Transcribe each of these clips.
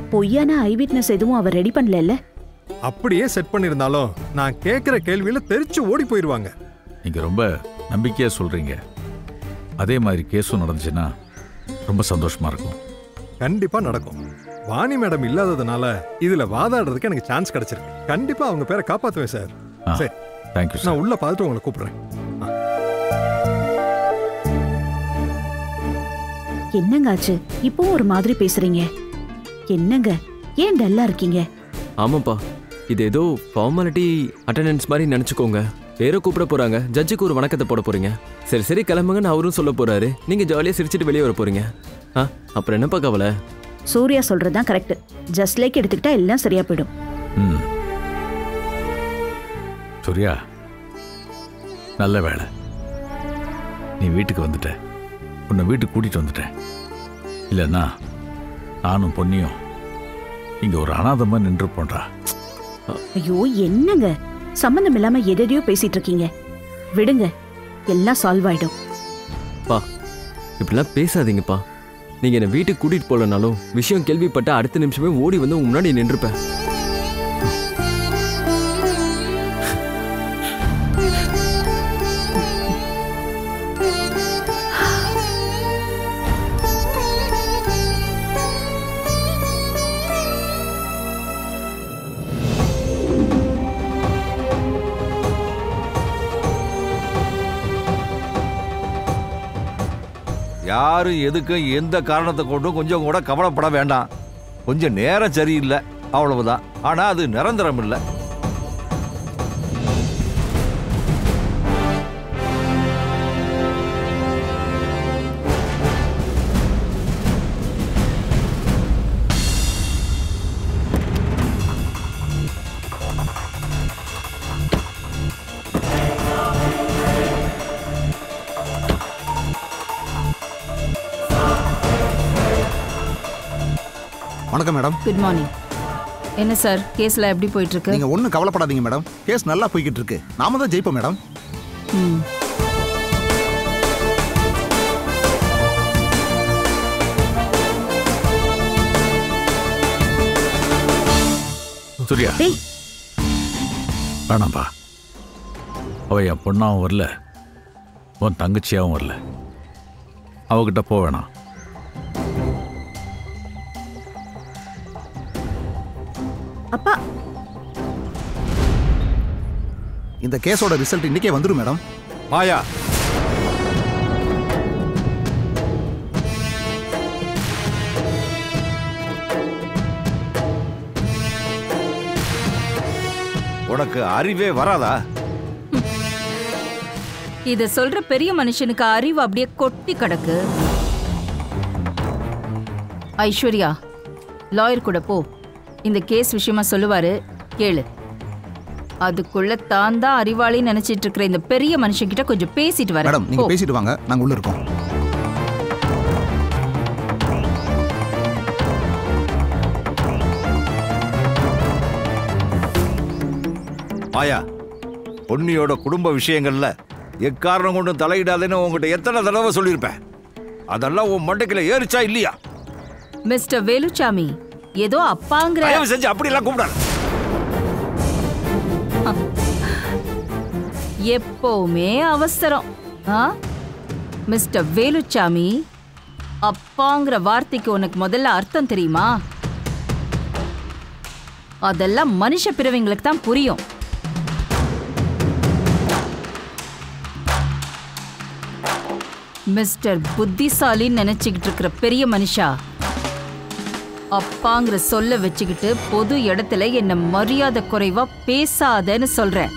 பொய்யான ஐ விட்னஸ் எதுவும் அவர் ரெடி பண்ணல அப்படியே செட் பண்ணியிருந்தாலும் நான் கேட்குற கேள்வியில தெரிச்சு ஓடி போயிடுவாங்க நீங்க ரொம்ப நம்பிக்கையா சொல்றீங்க அதே மாதிரி கேஸும் நடந்துச்சுன்னா ரொம்ப சந்தோஷமா இருக்கும் கண்டிப்பா நடக்கும் வாணி மேடம் இல்லாததுனால இதுல வாதாடுறதுக்கு எனக்கு சான்ஸ் கிடைச்சிருக்கு கண்டிப்பா அவங்க பேரை காப்பாத்துவேன் சார் ஆ, சரி தேங்க்யூ சார் நான் உள்ள பார்த்துட்டு உங்களை கூப்பிடுறேன் என்னங்க ஆச்சு இப்பவும் ஒரு மாதிரி பேசுறீங்க என்னங்க ஏன் டல்லா இருக்கீங்க ஆமாப்பா இது ஏதோ ஃபார்மாலிட்டி அட்டெண்டன்ஸ் மாதிரி நினச்சிக்கோங்க பேரை கூப்பிட போறாங்க ஜட்ஜுக்கு ஒரு வணக்கத்தை போட போறீங்க சரி சரி கிளம்புங்கன்னு அவரும் சொல்ல போறாரு நீங்க ஜாலியாக சிரிச்சிட்டு வெளியே வர போறீங்க ஆ அப்புறம் என்னப்பா கவலை சூர்யா சொல்றதுதான் கரெக்ட் ஜஸ்ட் லைக் எடுத்துக்கிட்டா எல்லாம் சரியா போயிடும் ம் சூர்யா நல்ல வேலை நீ வீட்டுக்கு வந்துட்ட உன்னை வீட்டுக்கு கூட்டிட்டு வந்துட்டேன் இல்லைன்னா நானும் பொன்னியும் இங்க ஒரு அனாதமா நின்று போன்றா ஐயோ என்னங்க சம்மந்தம் இல்லாம எதையோ பேசிட்டு இருக்கீங்க விடுங்க எல்லாம் சால்வ் ஆயிடும் பா இப்படிலாம் பேசாதீங்கப்பா நீங்க என்னை வீட்டுக்கு கூட்டிட்டு போகலனாலும் விஷயம் கேள்விப்பட்ட அடுத்த நிமிஷமே ஓடி வந்து உங்க முன்னாடி நின்றுப்பேன் யாரும் எதுக்கும் எந்த காரணத்தை கொண்டும் கொஞ்சம் கூட கவலைப்பட வேண்டாம் கொஞ்சம் நேரம் சரியில்லை அவ்வளவுதான் ஆனா அது நிரந்தரம் இல்லை வணக்கம் மேடம் குட் மார்னிங் என்ன சார் கேஸ்ல எப்படி போயிட்டு இருக்கு நீங்க ஒன்றும் கவலைப்படாதீங்க மேடம் கேஸ் நல்லா போய்கிட்டு இருக்கு நாம தான் ஜெயிப்போம் மேடம் ம். சூர்யா டேய் வேணாம்பா அவ என் பொண்ணாவும் வரல உன் தங்கச்சியாவும் வரல அவகிட்ட போக வேணாம் அப்பா இந்த கேஸோட ரிசல்ட் இன்னைக்கே வந்துடும் மேடம் மாயா உனக்கு அறிவே வராதா இத சொல்ற பெரிய மனுஷனுக்கு அறிவு அப்படியே கொட்டி கிடக்கு ஐஸ்வர்யா லாயர் கூட போ இந்த கேஸ் விஷயமா சொல்லுவாரு கேளு அதுக்குள்ள தான் தான் அறிவாளின்னு நினைச்சிட்டு இருக்கிற இந்த பெரிய மனுஷன்கிட்ட கொஞ்சம் பேசிட்டு மேடம் வரேன் நீங்க போ. பேசிட்டு வாங்க நாங்க உள்ள இருக்கோம் மாயா பொன்னியோட குடும்ப விஷயங்கள்ல எக்காரணம் கொண்டும் தலையிடாதேன்னு உங்ககிட்ட எத்தனை தடவை சொல்லியிருப்பேன் அதெல்லாம் உன் மண்டைக்குள்ள ஏறிச்சா இல்லையா மிஸ்டர் வேலுச்சாமி ஏதோ அப்பாங்கிற தயவு செஞ்சு அப்படிலாம் கூப்பிடாத எப்பவுமே அவசரம் ஆ மிஸ்டர் வேலுச்சாமி அப்பாங்கிற வார்த்தைக்கு உனக்கு முதல்ல அர்த்தம் தெரியுமா அதெல்லாம் மனுஷ பிறவிங்களுக்கு தான் புரியும் மிஸ்டர் புத்திசாலின்னு நினைச்சுக்கிட்டு இருக்கிற பெரிய மனுஷா அப்பாங்கிற சொல்ல வச்சுக்கிட்டு பொது இடத்துல என்ன மரியாதை குறைவா பேசாதன்னு சொல்றேன்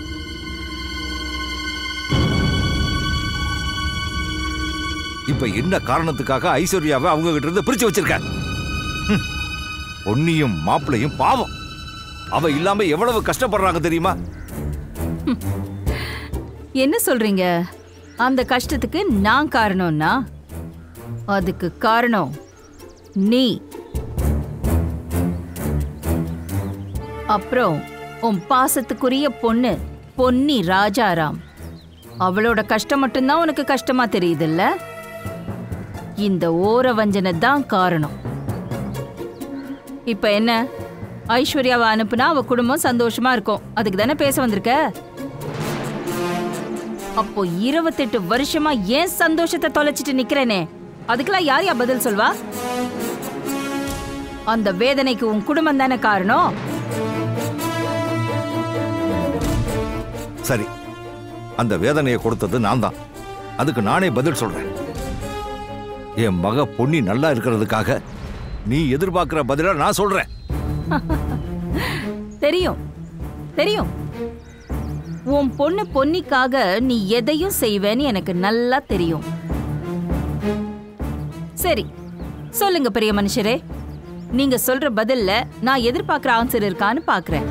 இப்ப என்ன காரணத்துக்காக ஐஸ்வர்யாவை அவங்க கிட்ட இருந்து பிரிச்சு வச்சிருக்க ஹம். பொன்னியும் மாப்பிளையும் பாவம் அவ இல்லாம எவ்வளவு கஷ்டப்படுறாங்க தெரியுமா என்ன சொல்றீங்க அந்த கஷ்டத்துக்கு நான் காரணம்னா அதுக்கு காரணம் நீ அப்புறம் உன் பாசத்துக்குரிய பொண்ணு பொன்னி ராஜாராம் அவளோட கஷ்டம் மட்டும்தான் உனக்கு கஷ்டமா தெரியுதுல்ல இந்த ஓர வஞ்சனை தான் காரணம் இப்ப என்ன ஐஸ்வர்யாவை அனுப்புனா அவ குடும்பம் சந்தோஷமா இருக்கும் அதுக்கு தானே பேச வந்திருக்க அப்போ இருபத்தெட்டு வருஷமா ஏன் சந்தோஷத்தை தொலைச்சிட்டு நிக்கிறேனே அதுக்கெல்லாம் யார் யா பதில் சொல்வா அந்த வேதனைக்கு உன் குடும்பம் தானே காரணம் சரி அந்த வேதனையை கொடுத்தது நான் தான் அதுக்கு நானே பதில் சொல்றேன் என் மக பொன்னி நல்லா இருக்கிறதுக்காக நீ எதிர்பார்க்கிற பதிலா நான் சொல்றேன் தெரியும் தெரியும் உன் பொண்ணு பொன்னிக்காக நீ எதையும் செய்வேன்னு எனக்கு நல்லா தெரியும் சரி சொல்லுங்க பெரிய மனுஷரே நீங்க சொல்ற பதில்ல நான் எதிர்பார்க்கிற ஆன்சர் இருக்கான்னு பாக்குறேன்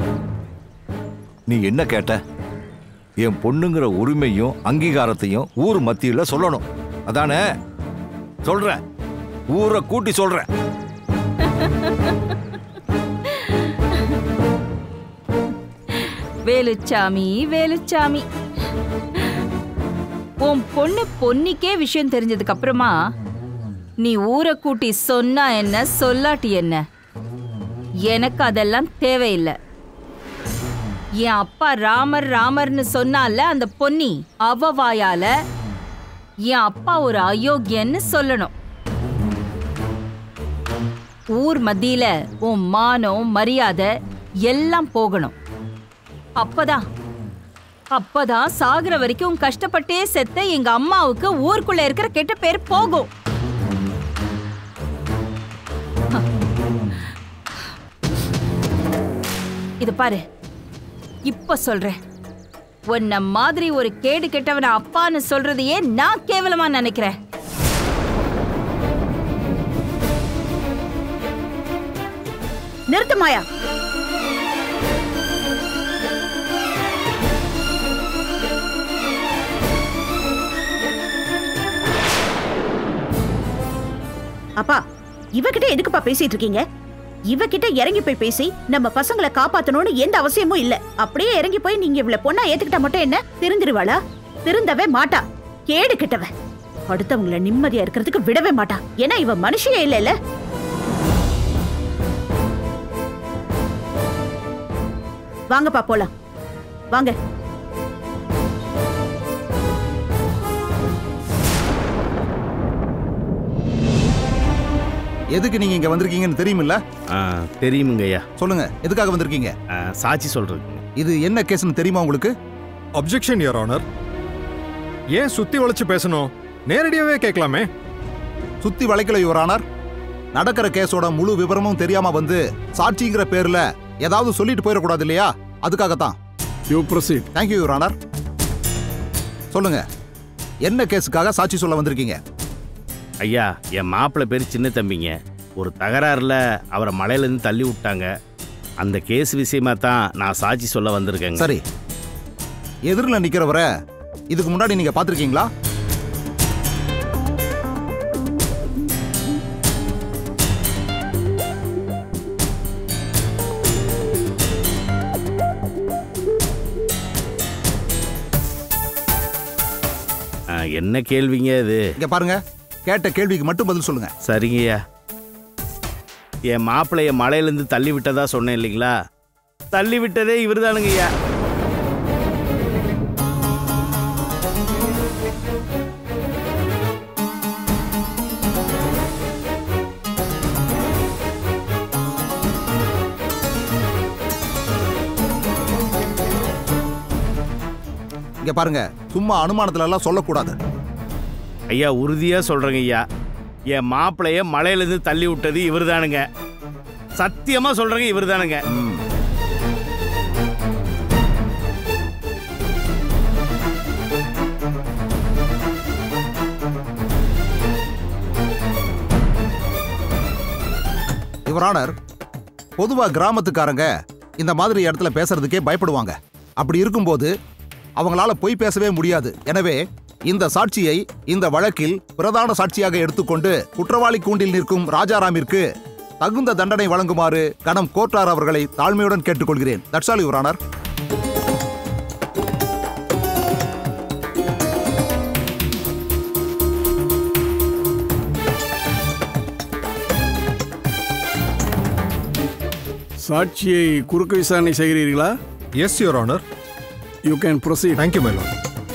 நீ என்ன கேட்ட என் பொண்ணுங்கிற உரிமையும் அங்கீகாரத்தையும் ஊர் மத்தியில சொல்லணும் அதானே சொல்றேன் ஊரை கூட்டி சொல்றேன் வேலுச்சாமி வேலுச்சாமி உன் பொண்ணு பொன்னிக்கே விஷயம் தெரிஞ்சதுக்கு அப்புறமா நீ ஊரை கூட்டி சொன்னா என்ன சொல்லாட்டி என்ன எனக்கு அதெல்லாம் தேவையில்லை என் அப்பா ராமர் ராமர்னு சொன்னால அந்த பொன்னி அவ வாயால என் அப்பா ஒரு அயோக்கியன்னு சொல்லணும் ஊர் மத்தியில உன் மானம் மரியாதை எல்லாம் போகணும் அப்பதான் அப்பதான் சாகுற வரைக்கும் கஷ்டப்பட்டே செத்த எங்க அம்மாவுக்கு ஊருக்குள்ள இருக்கிற கெட்ட பேர் போகும் இது பாரு இப்ப சொல்றேன் உன்ன மாதிரி ஒரு கேடு கெட்டவன அப்பான்னு சொல்றதையே நான் கேவலமா நினைக்கிறேன் நிறுத்து மாயா அப்பா இவகிட்ட எதுக்குப்பா பேசிட்டு இருக்கீங்க இவகிட்ட இறங்கி போய் பேசி நம்ம பசங்களை காப்பாத்தணும்னு எந்த அவசியமும் இல்ல அப்படியே இறங்கி போய் நீங்க இவ்வளவு பொண்ணா ஏத்துக்கிட்டா மட்டும் என்ன திருந்திருவாளா திருந்தவே மாட்டா கேடு கிட்டவ அடுத்தவங்கள நிம்மதியா இருக்கிறதுக்கு விடவே மாட்டா ஏன்னா இவ மனுஷியே இல்ல வாங்கப்பா போலாம் வாங்க எதுக்கு நீங்க இங்க வந்திருக்கீங்கன்னு தெரியுமில்ல ஆ தெரியுமுங்க ஐயா சொல்லுங்க எதுக்காக வந்திருக்கீங்க ஆ, சாட்சி சொல்றது இது என்ன கேஸ்னு தெரியுமா உங்களுக்கு அப்ஜெக்ஷன் யுவர் ஆனர் ஏன் சுத்தி வளைச்சு பேசணும் நேரடியாவே கேட்கலாமே சுத்தி வளைக்கல யுவரானார் நடக்கிற கேஸோட முழு விவரமும் தெரியாம வந்து சாட்சிங்கிற பேர்ல ஏதாவது சொல்லிட்டு போயிடக்கூடாது இல்லையா அதுக்காகத்தான் யூ ப்ரொசீட் தேங்க்யூ யுவரானார் சொல்லுங்க என்ன கேஸுக்காக சாட்சி சொல்ல வந்திருக்கீங்க ஐயா என் மாப்பிள்ளை பேர் சின்ன தம்பிங்க ஒரு தகராறுல அவரை மலையிலேருந்து தள்ளி விட்டாங்க அந்த கேஸ் விஷயமா தான் நான் சாட்சி சொல்ல வந்திருக்கேங்க சரி எதிரில் நிக்கிறவரை இதுக்கு முன்னாடி நீங்க பாத்திருக்கீங்களா ஆ, என்ன கேள்விங்க இது இங்க பாருங்க கேட்ட கேள்விக்கு மட்டும் பதில் சொல்லுங்க சரிங்கய்யா என் மாப்பிள்ளைய மலையிலேருந்து தள்ளி விட்டதா சொன்னேன் இல்லைங்களா தள்ளி விட்டதே இவர் தானுங்கய்யா இங்க பாருங்க சும்மா அனுமானத்துல எல்லாம் சொல்லக்கூடாது ஐயா உறுதியாக சொல்கிறேங்க ஐயா என் மாப்பிள்ளைய மலையிலேருந்து தள்ளி விட்டது இவர் தானுங்க சத்தியமாக சொல்கிறேங்க இவர் தானுங்க ம். யுவர் ஆனர் பொதுவா கிராமத்துக்காரங்க இந்த மாதிரி இடத்துல பேசுறதுக்கே பயப்படுவாங்க அப்படி இருக்கும்போது அவங்களால பொய் பேசவே முடியாது எனவே இந்த சாட்சியை இந்த வழக்கில் பிரதான சாட்சியாக எடுத்துக்கொண்டு குற்றவாளி கூண்டில் நிற்கும் ராஜாராமிற்கு தகுந்த தண்டனை வழங்குமாறு கணம் கோட்டார் அவர்களை தாழ்மையுடன் கேட்டுக்கொள்கிறேன் தட்ஸ் ஆல் யுவர் ஆனர் சாட்சியை குறுக்கு விசாரணை செய்கிறீர்களா yes your honour you can proceed thank you மேலோ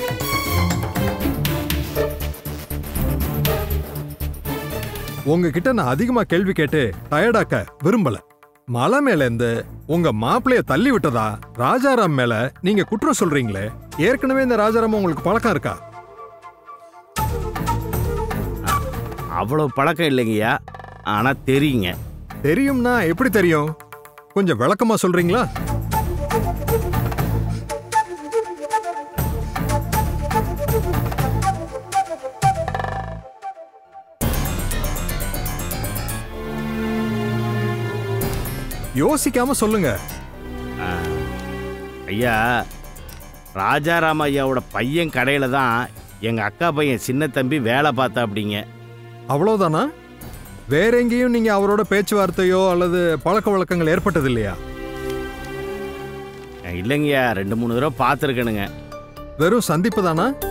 உங்ககிட்ட நான் அதிகமா கேள்வி கேட்டு டயர்டாக்க விரும்பல மலை மேல இருந்து உங்க மாப்பிளைய தள்ளி விட்டதா ராஜாராம் மேல நீங்க குற்றம் சொல்றீங்களே ஏற்கனவே இந்த ராஜாராம் உங்களுக்கு பழக்கம் இருக்கா அவ்வளோ பழக்கம் இல்லைங்கய்யா ஆனால் தெரியுங்க தெரியும்னா எப்படி தெரியும் கொஞ்சம் விளக்கமா சொல்றீங்களா யோசிக்காம சொல்லுங்க ஐயா ராஜாராம் ஐயாவோட பையன் கடையில் தான் எங்கள் அக்கா பையன் சின்ன தம்பி வேலை பார்த்தா அப்படிங்க அவ்வளவுதானா வேற எங்கேயும் நீங்க அவரோட பேச்சுவார்த்தையோ அல்லது பழக்க வழக்கங்கள் ஏற்பட்டது இல்லையா இல்லைங்கய்யா ரெண்டு மூணு தடவை பார்த்துருக்கணுங்க வெறும் சந்திப்பு தானா